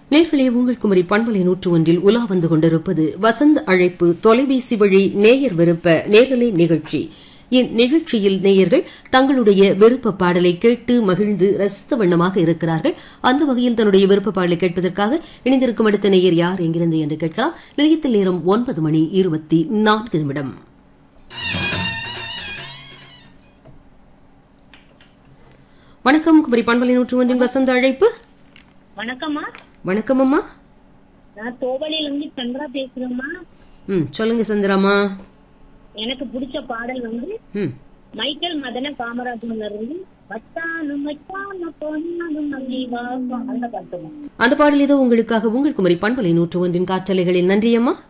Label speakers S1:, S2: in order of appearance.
S1: நேர்களே உங்கள் குமரி பண்பலை நூற்று ஒன்றில் உலா வந்து கொண்டிருப்பது வசந்த அழைப்பு தொலைபேசி வழி நேயர் விருப்ப நேரலை நிகழ்ச்சி இந்நிகழ்ச்சியில் நேயர்கள் தங்களுடைய விருப்ப பாடலை கேட்டு மகிழ்ந்து ரசித்த வண்ணமாக இருக்கிறார்கள் அந்த வகையில் தன்னுடைய விருப்ப பாடலை கேட்பதற்காக இணைந்திருக்கும் அடுத்த நேயர் யார் எங்கிருந்து என்று கேட்கலாம் நிலையத்தில் நேரம் ஒன்பது மணி இருபத்தி நான்கு நிமிடம் வணக்கம் குமரி பண்பலை நூற்று ஒன்றின் வசந்த அழைப்பு
S2: வணக்கம்மா
S1: வணக்கம் அம்மா
S2: நான் தோவளியில இருந்து சந்திரா பேசுறேம்மா
S1: ம் சொல்லுங்க சந்திராமா
S2: எனக்கு பிடிச்ச பாடல் வந்து
S1: ம்
S2: மைக்கேல் மதன காமராஜன்ல இருந்து வச்சானும் வச்சான பொன்னானும் மல்லிவா அந்த பாட்டுமா
S1: அந்த பாடல் ஏதோ உங்களுக்காக உங்கள் குமரி பண்பலை நூற்று ஒன்றின் காற்றலைகளில் நன்றியம்மா